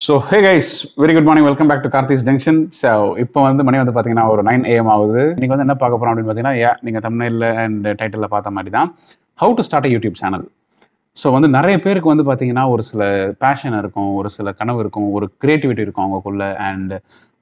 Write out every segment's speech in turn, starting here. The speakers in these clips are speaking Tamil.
So hey guys very good morning welcome back to Karthis junction so இப்போ வந்து மணி வந்து பார்த்தீங்கன்னா ஒரு நைன் ஏஎம் ஆகுது இன்னைக்கு வந்து என்ன பார்க்க போகிறோம் அப்படின்னு பார்த்தீங்கன்னா ஏ நீங்கள் தமிழில் அண்ட் டைட்டிலில் பார்த்த மாதிரி தான் how to start a YouTube channel so வந்து நிறைய பேருக்கு வந்து பார்த்தீங்கன்னா ஒரு சில பேஷன் இருக்கும் ஒரு சில கனவு இருக்கும் ஒரு கிரியேட்டிவிட்டி இருக்கும் அவங்களுக்குள்ள அண்ட்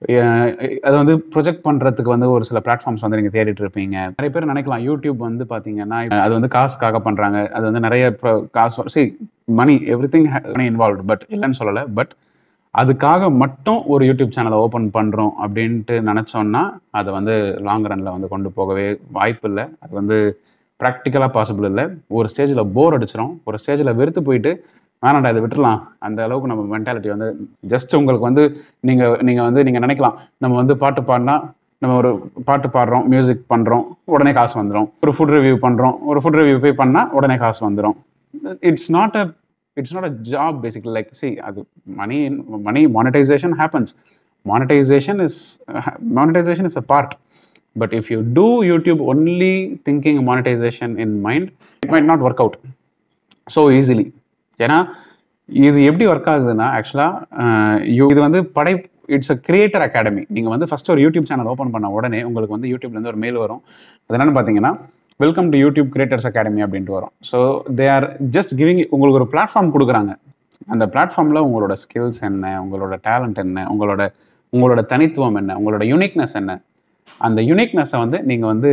அதை வந்து ப்ரொஜெக்ட் பண்ணுறதுக்கு வந்து ஒரு சில பிளாட்ஃபார்ம்ஸ் வந்து நீங்கள் தேடிட்டு இருப்பீங்க நிறைய பேர் நினைக்கலாம் யூடியூப் வந்து பார்த்தீங்கன்னா அது வந்து காசுக்காக பண்ணுறாங்க அது வந்து நிறைய pro- காசு see money everything money involved but இல்லைன்னு சொல்லலை பட் அதுக்காக மட்டும் ஒரு யூடியூப் சேனலை ஓப்பன் பண்ணுறோம் அப்படின்ட்டு நினச்சோன்னா அதை வந்து லாங் ரனில் வந்து கொண்டு போகவே வாய்ப்பு இல்லை அது வந்து ப்ராக்டிக்கலாக பாசிபிள் இல்லை ஒரு ஸ்டேஜில் போர் அடிச்சிடும் ஒரு ஸ்டேஜில் வெறுத்து போயிட்டு வேணாண்டா இதை விட்டுறலாம் அந்த அளவுக்கு நம்ம மென்டாலிட்டி வந்து ஜஸ்ட் உங்களுக்கு வந்து நீங்கள் நீங்கள் வந்து நீங்கள் நினைக்கலாம் நம்ம வந்து பாட்டு பாடினா நம்ம ஒரு பாட்டு பாடுறோம் மியூசிக் பண்ணுறோம் உடனே காசு வந்துடும் ஒரு ஃபுட் ரிவ்யூ பண்ணுறோம் ஒரு ஃபுட் ரிவ்யூ போய் பண்ணால் உடனே காசு வந்துடும் it's not a it's not a job basically like see அது money money monetization happens monetization is monetization is a part but if you do YouTube only thinking monetization in mind it might not work out so easily ஏன்னா இது எப்படி ஒர்க் ஆகுதுன்னா ஆக்சுவலாக இது வந்து படை இட்ஸ் அ கிரியேட்டர் அகாடமி நீங்கள் வந்து ஃபஸ்ட் ஒரு யூடியூப் சேனல் ஓப்பன் பண்ண உடனே உங்களுக்கு வந்து யூடியூப்லேருந்து ஒரு மெயில் வரும் அது என்னன்னு பார்த்தீங்கன்னா welcome to YouTube creators academy அப்படின்ட்டு வரும் so they are just giving உங்களுக்கு ஒரு பிளாட்ஃபார்ம் கொடுக்குறாங்க அந்த பிளாட்ஃபார்மில் உங்களோட ஸ்கில்ஸ் என்ன உங்களோட டேலண்ட் என்ன உங்களோட உங்களோட தனித்துவம் என்ன உங்களோட யூனிக்னஸ் என்ன அந்த யூனிக்னஸை வந்து நீங்கள் வந்து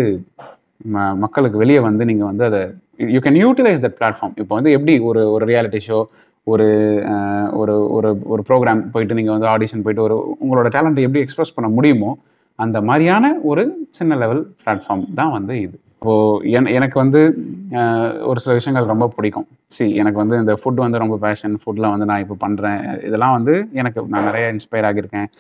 ம- மக்களுக்கு வெளியே வந்து நீங்கள் வந்து அதை you can utilize that platform இப்போ வந்து எப்படி ஒரு ஒரு ரியாலிட்டி ஷோ ஒரு அஹ், ஒரு ஒரு ஒரு ப்ரோக்ராம் போயிட்டு நீங்கள் வந்து ஆடிஷன் போயிட்டு ஒரு உங்களோட டேலண்ட்டை எப்படி எக்ஸ்பிரஸ் பண்ண முடியுமோ அந்த மாதிரியான ஒரு சின்ன லெவல் பிளாட்ஃபார்ம் தான் வந்து இது இப்போது என் எனக்கு வந்து அஹ், ஒரு சில விஷயங்கள் ரொம்ப பிடிக்கும் சி எனக்கு வந்து இந்த ஃபுட் வந்து ரொம்ப பேஷன் ஃபுட்டில் வந்து நான் இப்போ பண்ணுறேன் இதெல்லாம் வந்து எனக்கு நான் நிறைய இன்ஸ்பயர் ஆகியிருக்கேன்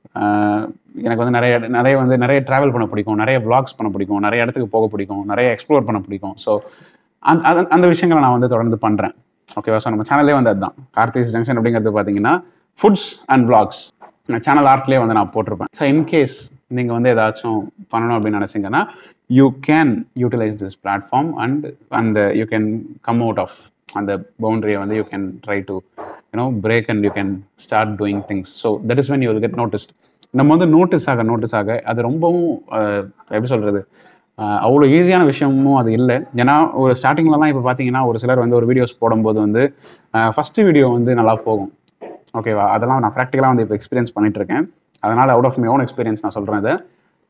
ஆஹ் எனக்கு வந்து நிறைய நிறைய வந்து நிறைய ட்ராவல் பண்ண பிடிக்கும் நிறைய vlogs பண்ண பிடிக்கும் நிறைய இடத்துக்கு போக பிடிக்கும் நிறைய எக்ஸ்ப்ளோர் பண்ண பிடிக்கும் ஸோ அந்த அந்த- அந்த விஷயங்களை நான் வந்து தொடர்ந்து பண்ணுறேன் ஓகேவா ஸோ நம்ம சேனலே வந்து அதுதான் கார்த்திஸ் ஜங்ஷன் அப்படிங்கிறது பார்த்தீங்கன்னா ஃபுட்ஸ் அண்ட் vlogs சேனல் ஆர்ட்லேயே வந்து நான் போட்டிருப்பேன் ஸோ இன்கேஸ் நீங்கள் வந்து ஏதாச்சும் பண்ணணும் அப்படின்னு நினச்சிங்கன்னா you can utilize this platform and அந்த you can come out of அந்த பவுண்டரியை வந்து you can try to you know break and you can start doing things so that is when you will get noticed நம்ம வந்து நோட்டீஸ் ஆக நோட்டீஸ் ஆக அது ரொம்பவும் அஹ், எப்படி சொல்கிறது அவ்வளோ ஈஸியான விஷயமும் அது இல்லை ஏன்னா ஒரு ஸ்டார்டிங்லலாம் இப்போ பார்த்தீங்கன்னா ஒரு சிலர் வந்து ஒரு வீடியோஸ் போடும்போது வந்து ஃபஸ்ட்டு வீடியோ வந்து நல்லா போகும் ஓகேவா அதெல்லாம் நான் ப்ராக்டிக்கலாக வந்து இப்போ எக்ஸ்பீரியன்ஸ் பண்ணிட்டு இருக்கேன் அதனால் out of my own experience நான் சொல்கிறேன் இதை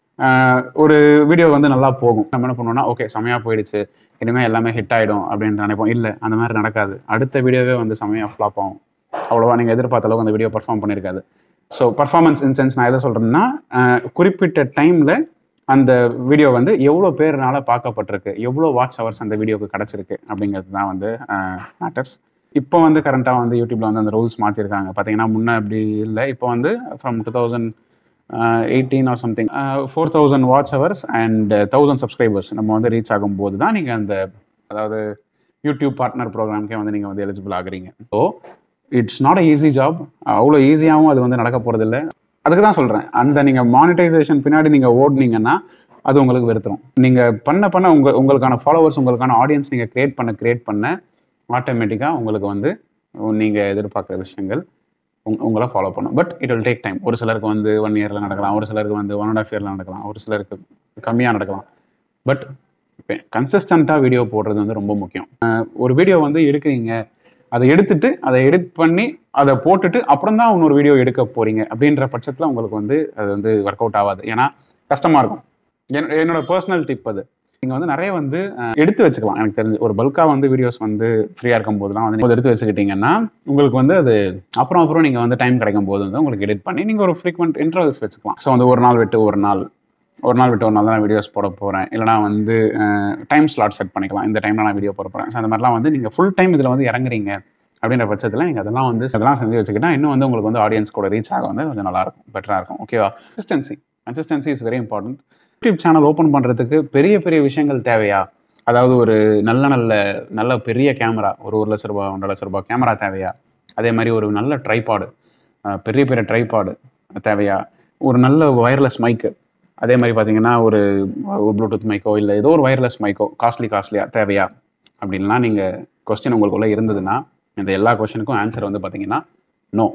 ஆஹ் ஒரு வீடியோ வந்து நல்லா போகும் நம்ம என்ன பண்ணுவோம்னா ஓகே செமையாக போயிடுச்சு இனிமேல் எல்லாமே ஹிட் ஆகிடும் அப்படின்னு நினைப்போம் இல்லை அந்த மாதிரி நடக்காது அடுத்த வீடியோவே வந்து செமையாக ஃப்ளாப் ஆகும் அவ்வளோவா நீங்கள் எதிர்பார்த்த அளவுக்கு அந்த வீடியோ பர்ஃபார்ம் பண்ணியிருக்காது ஸோ பர்ஃபார்மன்ஸ் இன் சென்ஸ் நான் எதை சொல்கிறேன்னா குறிப்பிட்ட டைமில் அந்த வீடியோ வந்து எவ்வளோ பேர்னால பார்க்கப்பட்டிருக்கு எவ்வளோ வாட்ச் ஹவர்ஸ் அந்த வீடியோக்கு கிடச்சிருக்கு அப்படிங்கிறது தான் வந்து மேட்டர்ஸ் இப்போ வந்து கரண்ட்டாக வந்து யூடியூப்ல வந்து அந்த ரூல்ஸ் மாற்றிருக்காங்க பார்த்தீங்கன்னா முன்னே அப்படி இல்லை இப்போ வந்து from two thousand eighteen or something four thousand watch hours and thousand subscribers நம்ம வந்து ரீச் ஆகும்போது தான் நீங்கள் அந்த அதாவது யூடியூப் பார்ட்னர் ப்ரோக்ராம்க்கே வந்து நீங்கள் வந்து எலிஜிபிள் ஆகுறீங்க so it's not a easy job அவ்வளோ ஈஸியாகவும் அது வந்து நடக்க போகிறதில்ல அதுக்கு தான் சொல்கிறேன் அந்த நீங்கள் மானிட்டைசேஷன் பின்னாடி நீங்கள் ஓடுனீங்கன்னா அது உங்களுக்கு வெறுத்துரும் நீங்கள் பண்ண பண்ண உங்கள் உங்களுக்கான ஃபாலோவர்ஸ் உங்களுக்கான ஆடியன்ஸ் நீங்கள் க்ரியேட் பண்ண க்ரியேட் பண்ண ஆட்டோமேட்டிக்காக உங்களுக்கு வந்து நீங்கள் எதிர்பார்க்குற விஷயங்கள் உங் உங்களை ஃபாலோ பண்ணும் but it will take time ஒரு சிலருக்கு வந்து ஒன் இயரில் நடக்கலாம் ஒரு சிலருக்கு வந்து ஒன் அண்ட் ஆஃப் இயரில் நடக்கலாம் ஒரு சிலருக்கு கம்மியாக நடக்கலாம் பட் இப்போ கன்சிஸ்டண்ட்டாக வீடியோ போடுறது வந்து ரொம்ப முக்கியம் அஹ் ஒரு வீடியோ வந்து எடுக்கிறீங்க அதை எடுத்துட்டு அதை எடிட் பண்ணி அதை போட்டுட்டு அப்புறம் தான் இன்னொரு வீடியோ எடுக்க போறீங்க அப்படின்ற பட்சத்தில் உங்களுக்கு வந்து அது வந்து ஒர்க் அவுட் ஆகாது ஏன்னா கஷ்டமாக இருக்கும் என் என்னோட பர்சனல் டிப் அது நீங்கள் வந்து நிறைய வந்து அஹ், எடுத்து வச்சுக்கலாம் எனக்கு தெரிஞ்சு ஒரு பல்காக வந்து வீடியோஸ் வந்து ஃப்ரீயாக இருக்கும் போதெல்லாம் வந்து நீங்கள் எடுத்து வச்சுக்கிட்டீங்கன்னா உங்களுக்கு வந்து அது அப்புறம் அப்புறம் நீங்கள் வந்து டைம் கிடைக்கும் போது வந்து உங்களுக்கு எடிட் பண்ணி நீங்கள் ஒரு ஃப்ரீக்வெண்ட் இன்டர்வல்ஸ் வச்சுக்கலாம் ஸோ வந்து ஒரு நாள் விட்டு ஒரு நாள் ஒரு நாள் விட்டு ஒரு நாள் தான் நான் வீடியோஸ் போட போகிறேன் இல்லைனா வந்து டைம் ஸ்லாட் செட் பண்ணிக்கலாம் இந்த டைமில் நான் வீடியோ போட போகிறேன் ஸோ அந்த மாதிரிலாம் வந்து நீங்கள் ஃபுல் டைம் இதில் வந்து இறங்குறீங்க அப்படின்ற பட்சத்தில் நீங்கள் அதெல்லாம் வந்து அதெல்லாம் செஞ்சு வச்சுக்கிட்டா இன்னும் வந்து உங்களுக்கு வந்து ஆடியன்ஸ் கூட ரீச் ஆக வந்து கொஞ்சம் நல்லா இருக்கும் பெட்டராக இருக்கும் ஓகேவா consistency consistency is very important YouTube channel open பண்ணுறதுக்கு பெரிய பெரிய விஷயங்கள் தேவையா அதாவது ஒரு நல்ல நல்ல நல்ல பெரிய கேமரா ஒரு ஒரு லட்ச ரூபா ஒன்றரை லட்ச ரூபாய் கேமரா தேவையா அதே மாதிரி ஒரு நல்ல ட்ரைபாடு பெரிய பெரிய ட்ரைபாடு தேவையா ஒரு நல்ல ஒயர்லெஸ் மைக்கு அதே மாதிரி பார்த்தீங்கன்னா ஒரு ப்ளூடூத் மைக்கோ இல்லை ஏதோ ஒரு ஒயர்லெஸ் மைக்கோ காஸ்ட்லி காஸ்ட்லியாக தேவையா அப்படின்லாம் நீங்கள் கொஸ்டின் உங்களுக்குள்ளே இருந்ததுன்னா இந்த எல்லா கொஸ்டினுக்கும் ஆன்சர் வந்து பார்த்தீங்கன்னா நோ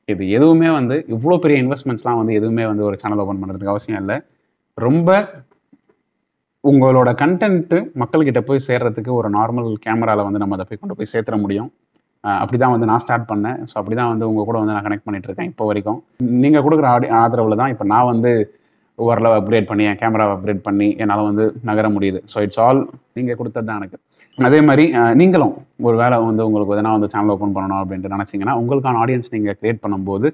இது எதுவுமே வந்து இவ்வளோ பெரிய இன்வெஸ்ட்மெண்ட்ஸ்லாம் வந்து எதுவுமே வந்து ஒரு சேனல் ஓப்பன் பண்ணுறதுக்கு அவசியம் இல்லை ரொம்ப உங்களோட கண்டென்ட்டு மக்கள்கிட்ட போய் சேர்றதுக்கு ஒரு நார்மல் கேமராவில் வந்து நம்ம அதை போய் கொண்டு போய் சேர்த்துற முடியும் அப்படி தான் வந்து நான் ஸ்டார்ட் பண்ணேன் ஸோ அப்படி தான் வந்து உங்கள் கூட வந்து நான் கனெக்ட் பண்ணிட்டு இருக்கேன் இப்போ வரைக்கும் நீங்கள் கொடுக்குற ஆடி ஆதரவில் தான் இப்போ நான் வந்து ஓரளவு அப்கிரேட் பண்ணி என் கேமராவை அப்கிரேட் பண்ணி என்னால் வந்து நகர முடியுது ஸோ இட்ஸ் ஆல் நீங்கள் கொடுத்தது தான் எனக்கு அதே மாதிரி அஹ், நீங்களும் ஒரு வேலை வந்து உங்களுக்கு எதனா வந்து சேனல் ஓப்பன் பண்ணணும் அப்படின்ட்டு நினச்சிங்கன்னா உங்களுக்கான ஆடியன்ஸ் நீங்கள் க்ரியேட் பண்ணும்போது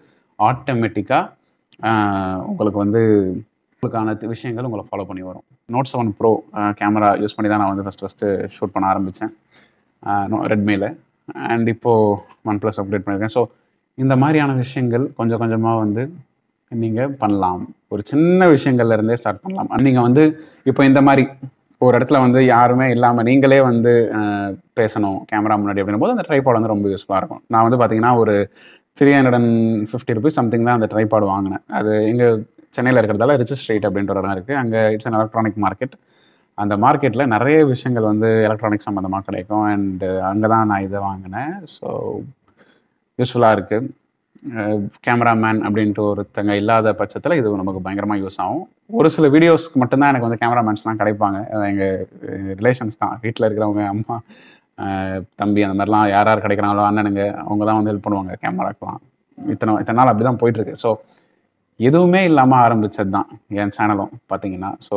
ஆட்டோமேட்டிக்காக உங்களுக்கு வந்து உங்களுக்கான தி- விஷயங்கள் உங்களை ஃபாலோ பண்ணி வரும் note seven pro camera use பண்ணி தான் நான் வந்து ஃபஸ்ட் ஃபஸ்ட்டு ஷூட் பண்ண ஆரம்பித்தேன் ரெட்மியில் அண்ட் இப்போது ஒன் ப்ளஸ் அப்டேட் பண்ணியிருக்கேன் ஸோ இந்த மாதிரியான விஷயங்கள் கொஞ்சம் கொஞ்சமாக வந்து நீங்கள் பண்ணலாம் ஒரு சின்ன விஷயங்கள்ல இருந்தே ஸ்டார்ட் பண்ணலாம் நீங்கள் வந்து இப்போ இந்த மாதிரி ஒரு இடத்துல வந்து யாருமே இல்லாமல் நீங்களே வந்து அஹ், பேசணும் கேமரா முன்னாடி அப்படின்னும் போது அந்த ட்ரைபாட் வந்து ரொம்ப யூஸ்ஃபுல்லாக இருக்கும் நான் வந்து பார்த்தீங்கன்னா ஒரு three hundred and fifty rupees something தான் அந்த ட்ரைபாட் வாங்கினேன் அது எங்கள் சென்னையில் இருக்கிறதால ரிச் ஸ்ட்ரீட் அப்படின்ற ஒரு இடம் இருக்குது அங்கே இட்ஸ் அன் எலக்ட்ரானிக் மார்க்கெட் அந்த மார்க்கெட்டில் நிறைய விஷயங்கள் வந்து எலக்ட்ரானிக் சம்மந்தமாக கிடைக்கும் அண்ட் அங்கே தான் நான் இதை வாங்கினேன் ஸோ யூஸ்ஃபுல்லாக இருக்குது கேமராமேன் அப்படின்ட்டு ஒருத்தங்க இல்லாத பட்சத்தில் இது நமக்கு பயங்கரமாக யூஸ் ஆகும் ஒரு சில வீடியோஸ்க்கு மட்டும்தான் எனக்கு வந்து கேமராமேன்ஸ்லாம் கிடைப்பாங்க எங்கள் ரிலேஷன்ஸ் தான் வீட்டில் இருக்கிறவங்க அம்மா அஹ், தம்பி அந்த மாதிரிலாம் யார் யார் கிடைக்கிறாங்களோ அண்ணனுங்க அவங்க தான் வந்து ஹெல்ப் பண்ணுவாங்க கேமராக்கெலாம் இத்தனை இத்தனை நாள் அப்படி தான் போயிட்டுருக்கு ஸோ எதுவுமே இல்லாமல் ஆரம்பிச்சது தான் என் சேனலும் பார்த்தீங்கன்னா so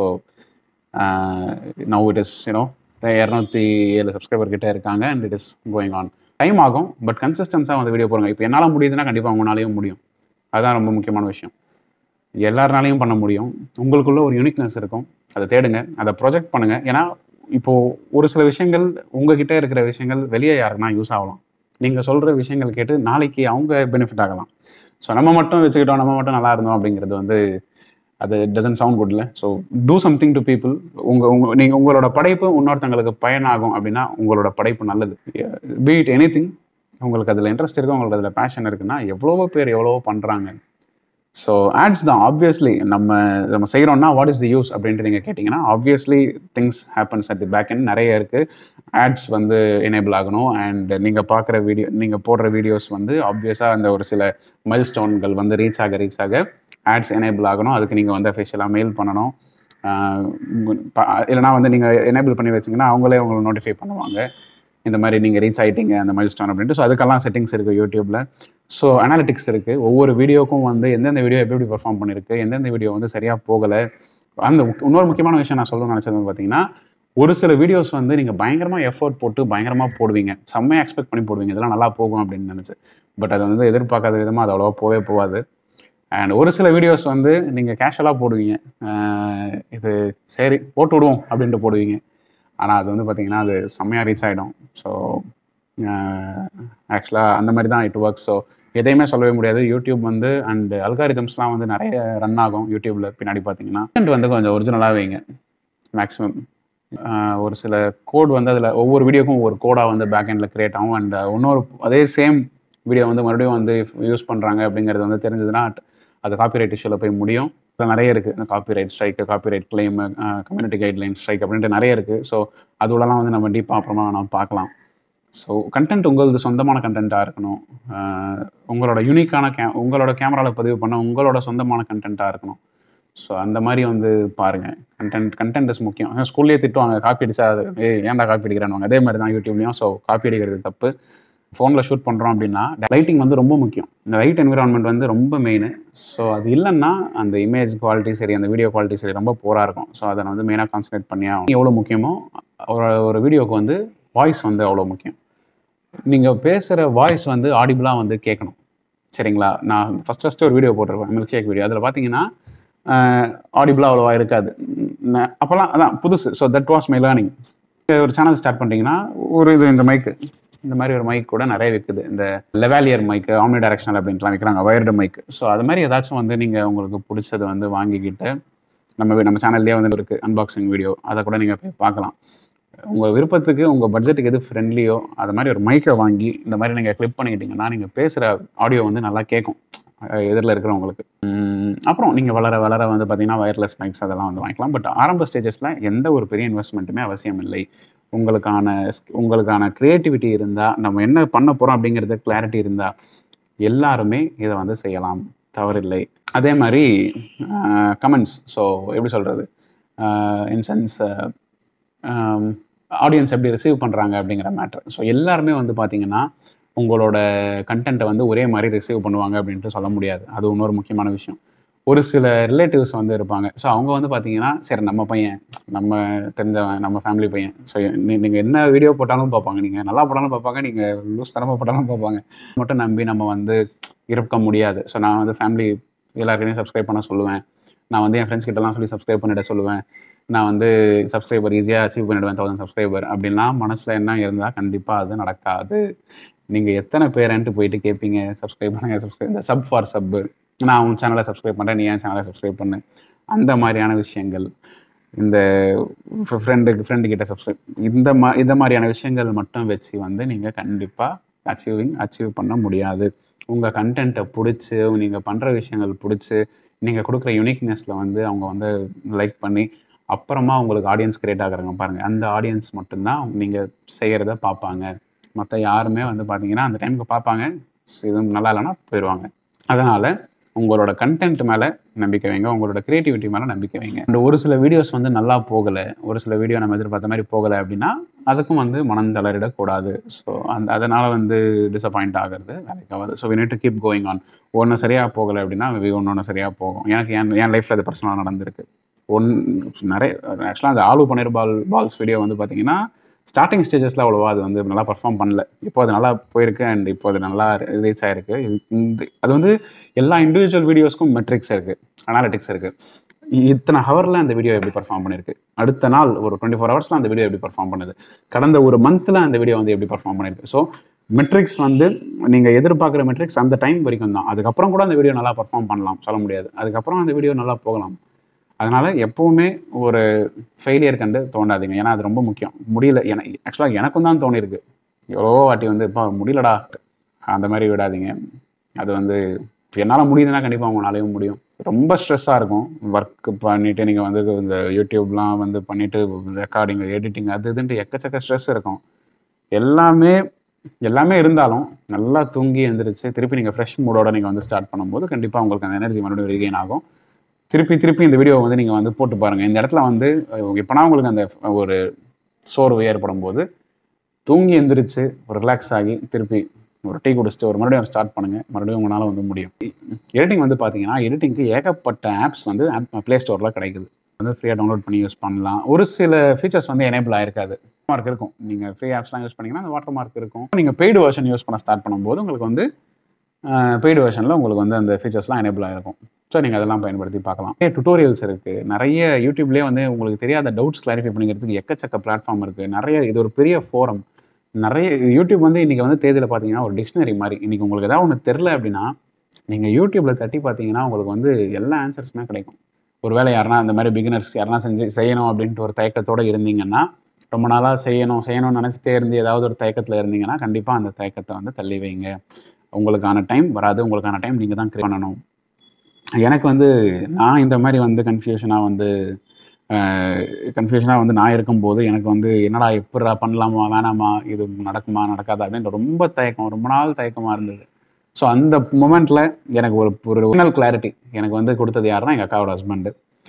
now it is you know இரநூத்தி ஏழு சப்ஸ்கிரைபர் கிட்ட இருக்காங்க and it is going on time ஆகும் பட் கன்சிஸ்டன்ஸாக வந்து வீடியோ போடுங்க இப்போ என்னால் முடியுதுன்னா கண்டிப்பாக உங்களாலையும் முடியும் அதுதான் ரொம்ப முக்கியமான விஷயம் எல்லாருனாலையும் பண்ண முடியும் உங்களுக்குள்ள ஒரு யூனிக்னஸ் இருக்கும் அதை தேடுங்க அதை ப்ரொஜெக்ட் பண்ணுங்க ஏன்னா இப்போ ஒரு சில விஷயங்கள் உங்ககிட்ட இருக்கிற விஷயங்கள் வெளியே யாருக்குன்னா யூஸ் ஆகலாம் நீங்கள் சொல்கிற விஷயங்கள் கேட்டு நாளைக்கு அவங்க பெனிஃபிட் ஆகலாம் ஸோ நம்ம மட்டும் வச்சுக்கிட்டோம் நம்ம மட்டும் நல்லா இருந்தோம் அப்படிங்கிறது வந்து அது டசன்ட் சவுண்ட் குட்ல so do something to people உங்க உங்க நீங்கள் உங்களோட படைப்பு இன்னொருத்தங்களுக்கு பயனாகும் அப்படின்னா உங்களோட படைப்பு நல்லது பீட் எனி திங் உங்களுக்கு அதில் இன்ட்ரெஸ்ட் இருக்கு உங்களுக்கு அதில் பேஷன் இருக்குன்னா எவ்வளவோ பேர் எவ்வளவோ பண்ணுறாங்க ஸோ ஆட்ஸ் தான் ஆப்வியஸ்லி நம்ம நம்ம செய்கிறோம்னா வாட் இஸ் தி யூஸ் அப்படின்ட்டு நீங்கள் கேட்டிங்கன்னா obviously things happens at the back end நிறைய இருக்குது ஆட்ஸ் வந்து எனேபிள் ஆகணும் அண்ட் நீங்கள் பார்க்குற வீடியோ நீங்கள் போடுற வீடியோஸ் வந்து ஆப்வியஸாக அந்த ஒரு சில மைல் ஸ்டோன்கள் வந்து ரீச் ஆக ரீச் ஆக ஆட்ஸ் எனேபிள் ஆகணும் அதுக்கு நீங்கள் வந்து அஃபிஷியலாக மெயில் பண்ணணும் ஆஹ் உங்க- ப- இல்லைனா வந்து நீங்கள் எனேபிள் பண்ணி வச்சிங்கன்னா அவங்களே உங்களை நோட்டிஃபை பண்ணுவாங்க இந்த மாதிரி நீங்கள் ரீச் ஆயிட்டீங்க அந்த மைல் ஸ்டோன் அப்படின்ட்டு ஸோ அதுக்கெல்லாம் செட்டிங்ஸ் இருக்குது யூடியூப்பில் ஸோ அனாலிட்டிக்ஸ் இருக்குது ஒவ்வொரு வீடியோக்கும் வந்து எந்தெந்த வீடியோ எப்படி எப்படி பெர்ஃபார்ம் பண்ணியிருக்கு எந்தெந்த வீடியோ வந்து சரியாக போகலை அந்த முக்- இன்னொரு முக்கியமான விஷயம் நான் சொல்லணும்னு நினச்சது வந்து பார்த்தீங்கன்னா ஒரு சில வீடியோஸ் வந்து நீங்கள் பயங்கரமாக எஃபோர்ட் போட்டு பயங்கரமாக போடுவீங்க செம்மையாக எக்ஸ்பெக்ட் பண்ணி போடுவீங்க இதெல்லாம் நல்லா போகும் அப்படின்னு நினச்சி பட் அது வந்து எதிர்பார்க்காத விதமாக அது அவ்வளோவா போவே போகாது அண்ட் ஒரு சில வீடியோஸ் வந்து நீங்கள் கேஷுவலாக போடுவீங்க ஆஹ் இது சரி போட்டு விடுவோம் அப்படின்ட்டு போடுவீங்க ஆனால் அது வந்து பார்த்தீங்கன்னா அது செம்மையாக ரீச் ஆகிடும் ஸோ ஆக்சுவலாக அந்த மாதிரி தான் இட் ஒர்க் ஸோ எதையுமே சொல்லவே முடியாது யூடியூப் வந்து அண்ட் அல்காரிதம்ஸ்லாம் வந்து நிறைய ரன் ஆகும் யூடியூப்பில் பின்னாடி பார்த்தீங்கன்னா content வந்து கொஞ்சம் ஒரிஜினலாக வைங்க மேக்ஸிமம் ஒரு சில கோட் வந்து அதில் ஒவ்வொரு வீடியோக்கும் ஒரு கோடாக வந்து பேக் எண்டில் கிரியேட் ஆகும் அண்ட் இன்னொரு அதே சேம் வீடியோ வந்து மறுபடியும் வந்து யூஸ் பண்ணுறாங்க அப்படிங்கிறது வந்து தெரிஞ்சதுன்னா அது காப்பிரைட் இஷ்யூவில் போய் முடியும் இப்போ நிறைய இருக்குது copyright strike copyright claim community guideline strike அப்படின்ட்டு நிறைய இருக்குது ஸோ அது உள்ளலாம் வந்து நம்ம டீப்பாக அப்புறமா நம்ம பார்க்கலாம் ஸோ கண்டென்ட் உங்களது சொந்தமான கண்டென்ட்டாக இருக்கணும் ஆஹ் உங்களோட யூனிக்கான கே உங்களோட கேமராவில் பதிவு பண்ண உங்களோட சொந்தமான கண்டென்ட்டாக இருக்கணும் ஸோ அந்த மாதிரி வந்து பாருங்கள் கண்டென்ட் கண்டென்ட் இஸ் முக்கியம் ஸ்கூல்லேயே திட்டுவாங்க காப்பி அடிச்சா அது ஏய் ஏன்டா காப்பி அடிக்கிறானுவாங்க அதே மாதிரி தான் யூடியூப்லேயும் ஸோ காப்பி அடிக்கிறது தப்பு ஃபோனில் ஷூட் பண்ணுறோம் அப்படின்னா லைட்டிங் வந்து ரொம்ப முக்கியம் இந்த லைட் என்விரான்மெண்ட் வந்து ரொம்ப மெயின் ஸோ அது இல்லைன்னா அந்த இமேஜ் குவாலிட்டி சரி அந்த வீடியோ குவாலிட்டி சரி ரொம்ப போராக இருக்கும் ஸோ அதை வந்து மெயினாக கான்சன்ட்ரேட் பண்ணி ஆகணும். எவ்வளோ முக்கியமோ ஒரு ஒரு வீடியோக்கு வந்து வாய்ஸ் வந்து அவ்வளோ முக்கியம் நீங்கள் பேசுகிற வாய்ஸ் வந்து ஆடிபிளாக வந்து கேட்கணும் சரிங்களா நான் ஃபஸ்ட் ஃபஸ்ட்டு ஒரு வீடியோ போட்டிருப்பேன் மில்க் ஷேக் வீடியோ அதில் பார்த்தீங்கன்னா ஆடிபிளாக அவ்வளோவா இருக்காது ந- அப்போல்லாம் அதான் புதுசு so that was my learning ஒரு சேனல் ஸ்டார்ட் பண்ணிட்டீங்கன்னா ஒரு இது இந்த மைக்கு இந்த மாதிரி ஒரு மைக் கூட நிறைய விற்குது இந்த லெவாலியர் மைக்கு ஆம்னி டைரக்ஷனல் அப்படின்ட்டுலாம் விற்கிறாங்க வயர்டு மைக் ஸோ அது மாதிரி ஏதாச்சும் வந்து நீங்கள் உங்களுக்கு பிடிச்சதை வந்து வாங்கிக்கிட்டு நம்ம வி- நம்ம சேனல்லே வந்து இருக்குது அன்பாக்சிங் வீடியோ அதை கூட நீங்கள் போய் பார்க்கலாம் உங்கள் விருப்பத்துக்கு உங்கள் பட்ஜெட்டுக்கு எது ஃப்ரெண்ட்லியோ அது மாதிரி ஒரு மைக்கை வாங்கி இந்த மாதிரி நீங்கள் கிளிப் பண்ணிக்கிட்டீங்கன்னா நீங்கள் பேசுகிற ஆடியோ வந்து நல்லா கேட்கும் எதிரில் இருக்கிறவங்களுக்கு உம், அப்புறம் நீங்கள் வளர வளர வந்து பார்த்தீங்கன்னா வயர்லெஸ் மைக்ஸ் அதெல்லாம் வந்து வாங்கிக்கலாம் பட் ஆரம்ப ஸ்டேஜஸில் எந்த ஒரு பெரிய இன்வெஸ்ட்மெண்ட்டுமே அவசியம் இல்லை உங்களுக்கான sk- உங்களுக்கான க்ரியேட்டிவிட்டி இருந்தால் நம்ம என்ன பண்ண போகிறோம் அப்படிங்கிறது கிளாரிட்டி இருந்தால் எல்லாருமே இதை வந்து செய்யலாம் தவறில்லை அதே மாதிரி கமெண்ட்ஸ் ஸோ எப்படி சொல்கிறது இன் சென்ஸ் ஆடியன்ஸ் எப்படி ரிசீவ் பண்ணுறாங்க அப்படிங்கிற மேட்ரு ஸோ எல்லாருமே வந்து பார்த்தீங்கன்னா உங்களோட கண்டென்ட்டை வந்து ஒரே மாதிரி ரிசீவ் பண்ணுவாங்க அப்படின்ட்டு சொல்ல முடியாது அது இன்னொரு முக்கியமான விஷயம் ஒரு சில ரிலேட்டிவ்ஸ் வந்து இருப்பாங்க ஸோ அவங்க வந்து பார்த்தீங்கன்னா சரி நம்ம பையன் நம்ம தெரிஞ்சவன் நம்ம ஃபேமிலி பையன் ஸோ நீங்கள் என்ன வீடியோ போட்டாலும் பார்ப்பாங்க நீங்கள் நல்லா போட்டாலும் பார்ப்பாங்க நீங்கள் லூஸ் தரமாக போட்டாலும் பார்ப்பாங்க மட்டும் நம்பி நம்ம வந்து இருக்க முடியாது ஸோ நான் வந்து ஃபேமிலி எல்லாருக்கையும் சப்ஸ்கிரைப் பண்ண சொல்லுவேன் நான் வந்து என் ஃப்ரெண்ட்ஸ் கிட்டலாம் சொல்லி சப்ஸ்கிரைப் பண்ணிட சொல்லுவேன் நான் வந்து சப்ஸ்கிரைபர் ஈஸியாக அச்சீவ் பண்ணிடுவேன் தௌசண்ட் சப்ஸ்கிரைபர் அப்படின்லாம் மனசில் என்ன இருந்தால் கண்டிப்பாக அது நடக்காது நீங்கள் எத்தனை பேரன்ட்டு போயிட்டு கேட்பீங்க சப்ஸ்கிரைப் பண்ணுங்க சப்ஸ்கிரைப் இந்த சப் ஃபார் சப்பு நான் உன் சேனலை சப்ஸ்கிரைப் பண்ணுறேன் நீ என் சேனலை சப்ஸ்கிரைப் பண்ணு அந்த மாதிரியான விஷயங்கள் இந்த ஃப்ரெண்டுக்கு ஃப்ரெண்டு கிட்ட சப்ஸ்கிரைப் இந்த மா இந்த மாதிரியான விஷயங்கள் மட்டும் வச்சு வந்து நீங்கள் கண்டிப்பாக அச்சீவிங் அச்சீவ் பண்ண முடியாது உங்கள் கண்டென்ட்டை பிடிச்சி நீங்கள் பண்ணுற விஷயங்கள் பிடிச்சி நீங்கள் கொடுக்குற யூனிக்னஸில் வந்து அவங்க வந்து லைக் பண்ணி அப்புறமா உங்களுக்கு ஆடியன்ஸ் கிரியேட் ஆகுறாங்க பாருங்கள் அந்த ஆடியன்ஸ் மட்டும்தான் நீங்கள் செய்கிறத பார்ப்பாங்க மற்ற யாருமே வந்து பார்த்தீங்கன்னா அந்த டைமுக்கு பார்ப்பாங்க இது நல்லா இல்லைன்னா போயிடுவாங்க அதனால் உங்களோட கண்டென்ட் மேலே நம்பிக்கை வைங்க உங்களோட க்ரியேட்டிவிட்டி மேலே நம்பிக்கை வைங்க அந்த ஒரு சில வீடியோஸ் வந்து நல்லா போகலை ஒரு சில வீடியோ நம்ம எதிர்பார்த்த மாதிரி போகலை அப்படின்னா அதுக்கும் வந்து மனம் தளரிடக்கூடாது ஸோ அந்த அதனால் வந்து டிசப்பாயிண்ட் ஆகிறது வேலைக்கு ஆகாது so we need to keep going on ஒன்று சரியாக போகலை அப்படின்னா மேபி ஒன்று ஒன்று சரியாக போகும் எனக்கு என் என் லைஃப்பில் அது பர்சனலாக நடந்திருக்கு ஒன் நிறைய ஆக்சுவலாக அந்த aloo paneer ball balls video வந்து பார்த்தீங்கன்னா ஸ்டார்டிங் ஸ்டேஜஸில் அவ்வளோவா அது வந்து நல்லா பர்ஃபார்ம் பண்ணல இப்போ அது நல்லா போயிருக்கு அண்ட் இப்போ அது நல்லா ரீச் ஆயிருக்கு இந்த அது வந்து எல்லா இண்டிவிஜுவல் வீடியோஸ்க்கும் மெட்ரிக்ஸ் இருக்குது அனாலிட்டிக்ஸ் இருக்குது இத்தனை ஹவரில் அந்த வீடியோ எப்படி பர்ஃபார்ம் பண்ணியிருக்கு அடுத்த நாள் ஒரு டுவெண்ட்டி ஃபோர் ஹவர்ஸில் அந்த வீடியோ எப்படி பர்ஃபார்ம் பண்ணுது கடந்த ஒரு மந்தில் அந்த வீடியோ வந்து எப்படி பர்ஃபார்ம் பண்ணியிருக்கு ஸோ மெட்ரிக்ஸ் வந்து நீங்கள் எதிர்பார்க்குற மெட்ரிக்ஸ் அந்த டைம் வரைக்கும் தான் அதுக்கப்புறம் கூட அந்த வீடியோ நல்லா பர்ஃபார்ம் பண்ணலாம் சொல்ல முடியாது அதுக்கப்புறம் அந்த வீடியோ நல்லா போகலாம் அதனால் எப்போவுமே ஒரு ஃபெயிலியர் கண்டு தோண்டாதீங்க ஏன்னா அது ரொம்ப முக்கியம் முடியல என ஆக்சுவலாக எனக்கும் தான் தோணியிருக்கு எவ்வளோ வாட்டி வந்து இப்போ முடியலடா அந்த மாதிரி விடாதீங்க அது வந்து என்னால் முடியுதுன்னா கண்டிப்பாக உங்களாலையும் முடியும் ரொம்ப ஸ்ட்ரெஸ்ஸாக இருக்கும் ஒர்க் பண்ணிவிட்டு நீங்கள் வந்து இந்த யூடியூப்லாம் வந்து பண்ணிவிட்டு ரெக்கார்டிங் எடிட்டிங் அது இதுன்ட்டு எக்கச்சக்க ஸ்ட்ரெஸ் இருக்கும் எல்லாமே எல்லாமே இருந்தாலும் நல்லா தூங்கி எழுந்திரிச்சு திருப்பி நீங்கள் ஃப்ரெஷ் மூடோட நீங்கள் வந்து ஸ்டார்ட் பண்ணும்போது கண்டிப்பாக உங்களுக்கு அந்த எனர்ஜி மறுபடியும் ரீகெயின் ஆகும் திருப்பி திருப்பி இந்த வீடியோவை வந்து நீங்கள் வந்து போட்டு பாருங்கள் இந்த இடத்துல வந்து எப்போனா உங்களுக்கு அந்த ஒரு சோர்வு ஏற்படும் போது தூங்கி எந்திரிச்சு ஒரு ரிலாக்ஸ் ஆகி திருப்பி ஒரு டீ குடிச்சிட்டு ஒரு மறுபடியும் ஸ்டார்ட் பண்ணுங்கள் மறுபடியும் உங்களால் வந்து முடியும் எடிட்டிங் வந்து பார்த்தீங்கன்னா எடிட்டிங்க்கு ஏகப்பட்ட ஆப்ஸ் வந்து ப்ளே ஸ்டோரில் கிடைக்குது வந்து ஃப்ரீயாக டவுன்லோட் பண்ணி யூஸ் பண்ணலாம் ஒரு சில ஃபீச்சர்ஸ் வந்து எனேபிள் ஆயிருக்காது மார்க் இருக்கும் நீங்கள் ஃப்ரீ ஆப்ஸ்லாம் யூஸ் பண்ணிங்கன்னா அந்த வாட்டர் மார்க் இருக்கும் நீங்கள் பெய்டு வெர்ஷன் யூஸ் பண்ண ஸ்டார்ட் பண்ணும்போது உங்களுக்கு வந்து பெய்டு வெர்ஷனில் உங்களுக்கு வந்து அந்த ஃபீச்சர்ஸ்லாம் எனேபிள் ஆகிருக்கும் ஸோ நீங்கள் அதெல்லாம் பயன்படுத்தி பார்க்கலாம் நிறைய டுட்டோரியல்ஸ் இருக்குது நிறைய யூடியூப்லேயே வந்து உங்களுக்கு தெரியாத டவுட்ஸ் கிளாரிஃபை பண்ணிக்கிறதுக்கு எக்கச்சக்க பிளாட்ஃபார்ம் இருக்குது நிறைய இது ஒரு பெரிய ஃபோரம் நிறைய யூடியூப் வந்து இன்றைக்கி வந்து தேதியில் பார்த்தீங்கன்னா ஒரு டிக்ஷனரி மாதிரி இன்றைக்கி உங்களுக்கு ஏதாவது ஒன்று தெரில அப்படின்னா நீங்கள் யூடியூப்பில் தட்டி பார்த்தீங்கன்னா உங்களுக்கு வந்து எல்லா ஆன்சர்ஸுமே கிடைக்கும் ஒரு வேலை யாருனா அந்த மாதிரி பிகினர்ஸ் யாருனா செஞ்சு செய்யணும் அப்படின்ட்டு ஒரு தயக்கத்தோடு இருந்தீங்கன்னா ரொம்ப நாளாக செய்யணும் செய்யணும்னு நினச்சிட்டே இருந்து ஏதாவது ஒரு தயக்கத்தில் இருந்தீங்கன்னா கண்டிப்பாக அந்த தயக்கத்தை வந்து தள்ளி வைங்க உங்களுக்கான டைம் வராது உங்களுக்கான டைம் நீங்கள் தான் கிரியேட் பண்ணணும் எனக்கு வந்து நான் இந்த மாதிரி வந்து கன்ஃபியூஷனாக வந்து கன்ஃபியூஷனாக வந்து நான் இருக்கும்போது எனக்கு வந்து என்னடா எப்படா பண்ணலாமா வேணாமா இது நடக்குமா நடக்காதா அப்படின்னு ரொம்ப தயக்கம் ரொம்ப நாள் தயக்கமாக இருந்தது ஸோ அந்த மூமெண்ட்டில் எனக்கு ஒரு ஒரு ஒரிஜினல் கிளாரிட்டி எனக்கு வந்து கொடுத்தது யாருன்னா எங்கள் அக்காவோட ஹஸ்பண்டு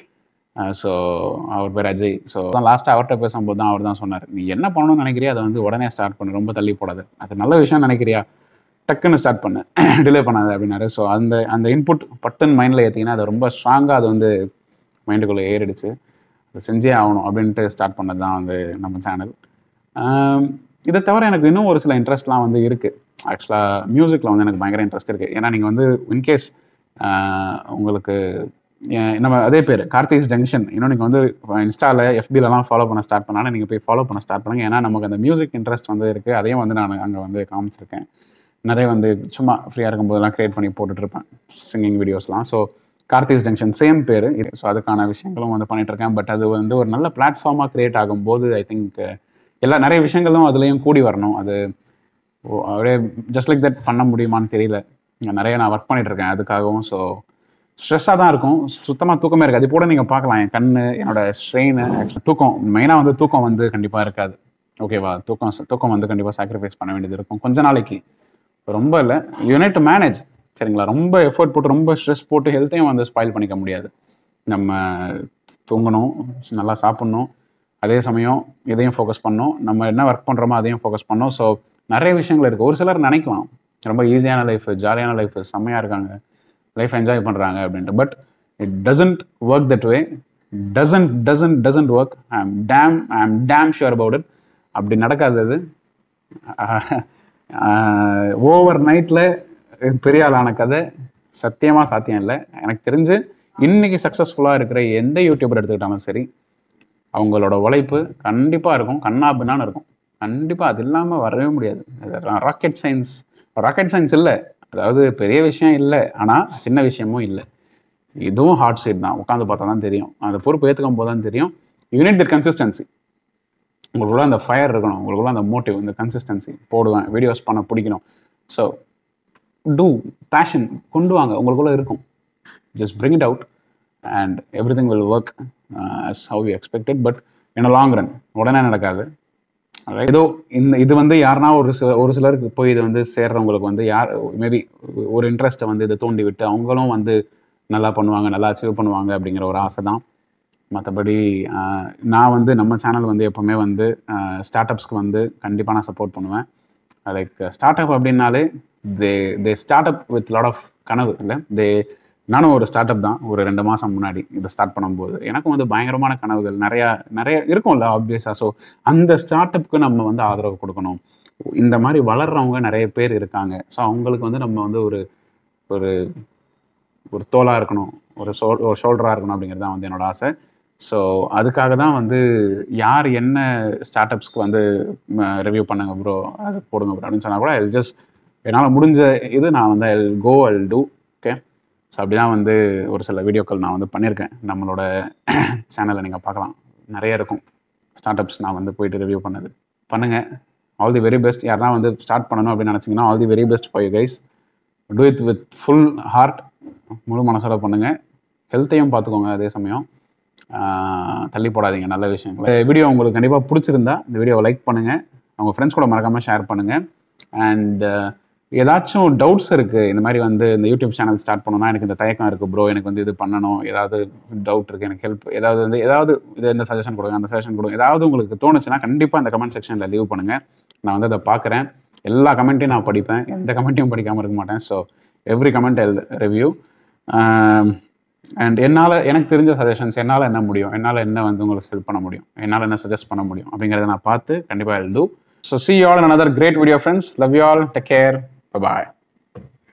ஸோ அவர் பேர் அஜய் ஸோ தான் லாஸ்ட்டாக அவர்கிட்ட பேசும்போது தான் அவர் தான் சொன்னார் நீ என்ன பண்ணணும்னு நினைக்கிறியா அதை வந்து உடனே ஸ்டார்ட் பண்ணு ரொம்ப தள்ளி போடாது அது நல்ல விஷயம் நினைக்கிறியா டக்குன்னு ஸ்டார்ட் பண்ணு டிலே பண்ணாது அப்படின்னாரு ஸோ அந்த அந்த இன்புட் பட்டன் மைண்டில் ஏற்றிங்கன்னா அது ரொம்ப ஸ்ட்ராங்காக அது வந்து மைண்டுக்குள்ளே ஏறிடுச்சு அதை செஞ்சே ஆகணும் அப்படின்ட்டு ஸ்டார்ட் பண்ணது தான் வந்து நம்ம சேனல் இதை தவிர எனக்கு இன்னும் ஒரு சில இன்ட்ரெஸ்ட்லாம் வந்து இருக்குது ஆக்சுவலாக மியூசிக்கில் வந்து எனக்கு பயங்கர இன்ட்ரெஸ்ட் இருக்குது ஏன்னா நீங்கள் வந்து இன்கேஸ் உங்களுக்கு நம்ம அதே பேர் கார்த்திஸ் ஜங்ஷன் இன்னும் நீங்கள் வந்து இன்ஸ்டாவில் எஃபிலலாம் ஃபாலோ பண்ண ஸ்டார்ட் பண்ணாலும் நீங்கள் போய் ஃபாலோ பண்ண ஸ்டார்ட் பண்ணுங்கள் ஏன்னா நமக்கு அந்த மியூசிக் இன்ட்ரெஸ்ட் வந்து இருக்குது அதையும் வந்து நான் அங்கே வந்து காமிச்சிருக்கேன் நிறைய வந்து சும்மா ஃப்ரீயாக இருக்கும்போதெல்லாம் க்ரியேட் பண்ணி போட்டுட்ருப்பேன் சிங்கிங் வீடியோஸ்லாம் ஸோ கார்த்திஸ் ஜங்ஷன் சேம் பேர் ஸோ அதுக்கான விஷயங்களும் வந்து பண்ணிகிட்ருக்கேன் பட் அது வந்து ஒரு நல்ல பிளாட்ஃபார்மாக க்ரியேட் ஆகும்போது ஐ திங்க் எல்லா நிறைய விஷயங்களும் அதுலேயும் கூடி வரணும் அது அப்படியே ஜஸ்ட் லைக் தட் பண்ண முடியுமான்னு தெரியல நிறைய நான் ஒர்க் பண்ணிகிட்ருக்கேன் அதுக்காகவும் ஸோ ஸ்ட்ரெஸ்ஸாக தான் இருக்கும் சுத்தமாக தூக்கமே இருக்காது அது கூட நீங்கள் பார்க்கலாம் என் கண் என்னோட ஸ்ட்ரெயின் தூக்கம் மெயினாக வந்து தூக்கம் வந்து கண்டிப்பாக இருக்காது ஓகேவா தூக்கம் தூக்கம் வந்து கண்டிப்பாக சாக்ரிஃபைஸ் பண்ண வேண்டியது இருக்கும் கொஞ்ச நாளைக்கு ரொம்ப இல்லை யூனிட் டு மேனேஜ் சரிங்களா ரொம்ப எஃபர்ட் போட்டு ரொம்ப ஸ்ட்ரெஸ் போட்டு ஹெல்த்தையும் வந்து ஸ்பாயில் பண்ணிக்க முடியாது நம்ம தூங்கணும் நல்லா சாப்பிட்ணும் அதே சமயம் இதையும் ஃபோக்கஸ் பண்ணணும் நம்ம என்ன ஒர்க் பண்ணுறோமோ அதையும் ஃபோக்கஸ் பண்ணணும் ஸோ நிறைய விஷயங்கள் இருக்குது ஒரு சிலர் நினைக்கலாம் ரொம்ப ஈஸியான லைஃப் ஜாலியான லைஃப் செம்மையாக இருக்காங்க லைஃப் என்ஜாய் பண்ணுறாங்க அப்படின்ட்டு but it doesn't work that way doesn't doesn't doesn't work I am damn I am dam sure about it அப்படி நடக்காது அது ஓவர் நைட்டில் பெரிய ஆளான கதை சத்தியமாக சாத்தியம் இல்லை எனக்கு தெரிஞ்சு இன்னைக்கு சக்ஸஸ்ஃபுல்லாக இருக்கிற எந்த யூடியூபர் எடுத்துக்கிட்டாலும் சரி அவங்களோட உழைப்பு கண்டிப்பாக இருக்கும் கண்ணா பின்னான்னு இருக்கும் கண்டிப்பாக அது இல்லாமல் வரவே முடியாது ராக்கெட் சயின்ஸ் ராக்கெட் சயின்ஸ் இல்லை அதாவது பெரிய விஷயம் இல்லை ஆனால் சின்ன விஷயமும் இல்லை இதுவும் ஹார்ட் சைட் தான் உட்காந்து பார்த்தா தான் தெரியும் அந்த பொறுப்பு ஏற்றுக்கும் போது தான் தெரியும் யூனிட் தி கன்சிஸ்டன்சி உங்களுக்குள்ள அந்த ஃபயர் இருக்கணும் உங்களுக்குள்ள அந்த மோட்டிவ் இந்த கன்சிஸ்டன்சி போடுவேன் வீடியோஸ் பண்ண பிடிக்கணும் ஸோ டூ பேஷன் கொண்டு வாங்க உங்களுக்குள்ள இருக்கும் just bring it out and everything will work as how you expected but in long run உடனே நடக்காது Alright. ஏதோ இந்த இது வந்து யாருனா ஒரு சில ஒரு சிலருக்கு போய் இது வந்து சேர்றவங்களுக்கு வந்து யார் மேபி ஒரு இன்ட்ரெஸ்ட்டை வந்து இதை தூண்டி விட்டு அவங்களும் வந்து நல்லா பண்ணுவாங்க நல்லா அச்சீவ் பண்ணுவாங்க அப்படிங்கிற ஒரு ஆசை தான் மற்றபடி நான் வந்து நம்ம சேனல் வந்து எப்போவுமே வந்து ஸ்டார்ட் அப்ஸ்க்கு வந்து கண்டிப்பாக நான் சப்போர்ட் பண்ணுவேன் லைக் ஸ்டார்ட் அப் அப்படின்னாலே they they start up with lot of கனவு இல்லை தே நானும் ஒரு ஸ்டார்ட் அப் தான் ஒரு ரெண்டு மாதம் முன்னாடி இதை ஸ்டார்ட் பண்ணும்போது எனக்கும் வந்து பயங்கரமான கனவுகள் நிறையா நிறைய இருக்கும்ல ஆப்வியஸாக ஸோ அந்த ஸ்டார்ட் அப்க்கு நம்ம வந்து ஆதரவு கொடுக்கணும் இந்த மாதிரி வளர்றவங்க நிறைய பேர் இருக்காங்க ஸோ அவங்களுக்கு வந்து நம்ம வந்து ஒரு ஒரு ஒரு தோலாக இருக்கணும் ஒரு ஷோ ஒரு ஷோல்டராக இருக்கணும் அப்படிங்கிறது தான் வந்து என்னோட ஆசை ஸோ அதுக்காக தான் வந்து யார் என்ன ஸ்டார்ட் அப்ஸ்க்கு வந்து ரிவ்யூ பண்ணுங்க ப்ரோ அது போடுங்க ப்ரோ அப்படின்னு சொன்னால் கூட அது ஜஸ்ட் என்னால் முடிஞ்ச இது நான் வந்து I go I do okay so அப்படி தான் வந்து ஒரு சில வீடியோக்கள் நான் வந்து பண்ணியிருக்கேன் நம்மளோட சேனலில் நீங்கள் பார்க்கலாம் நிறைய இருக்கும் ஸ்டார்ட் அப்ஸ் நான் வந்து போயிட்டு ரிவ்யூ பண்ணது பண்ணுங்கள் ஆல் தி வெரி பெஸ்ட் யாருனா வந்து ஸ்டார்ட் பண்ணணும் அப்படின்னு நினச்சிங்கன்னா all the very best for you guys do it with full heart முழு மனசோட பண்ணுங்கள் ஹெல்த்தையும் பார்த்துக்கோங்க அதே சமயம் ஆஹ் தள்ளி போடாதீங்க நல்ல விஷயங்கள் இந்த வீடியோ உங்களுக்கு கண்டிப்பாக பிடிச்சிருந்தா இந்த வீடியோவை லைக் பண்ணுங்கள் உங்கள் ஃப்ரெண்ட்ஸ் கூட மறக்காமல் ஷேர் பண்ணுங்கள் அண்ட் ஏதாச்சும் டவுட்ஸ் இருக்குது இந்த மாதிரி வந்து இந்த யூடியூப் சேனல் ஸ்டார்ட் பண்ணணும்னா எனக்கு இந்த தயக்கம் இருக்குது ப்ரோ எனக்கு வந்து இது பண்ணணும் ஏதாவது டவுட் இருக்குது எனக்கு ஹெல்ப் ஏதாவது வந்து ஏதாவது இது இந்த சஜஷன் கொடுங்க அந்த சஜஷன் கொடுங்க ஏதாவது உங்களுக்கு தோணுச்சுன்னா கண்டிப்பாக இந்த கமெண்ட் செக்ஷனில் லீவ் பண்ணுங்கள் நான் வந்து அதை பார்க்குறேன் எல்லா கமெண்ட்டையும் நான் படிப்பேன் எந்த கமெண்ட்டையும் படிக்காமல் இருக்க மாட்டேன் so every comment I'll review and என்னால் எனக்கு தெரிஞ்ச சஜஷன்ஸ் என்னால் என்ன முடியும் என்னால் என்ன வந்து உங்களுக்கு ஹெல்ப் பண்ண முடியும் என்னால் என்ன சஜஸ்ட் பண்ண முடியும் அப்படிங்கிறத நான் பார்த்து கண்டிப்பாக எழுது so see all another great video friends love you all take care bye bye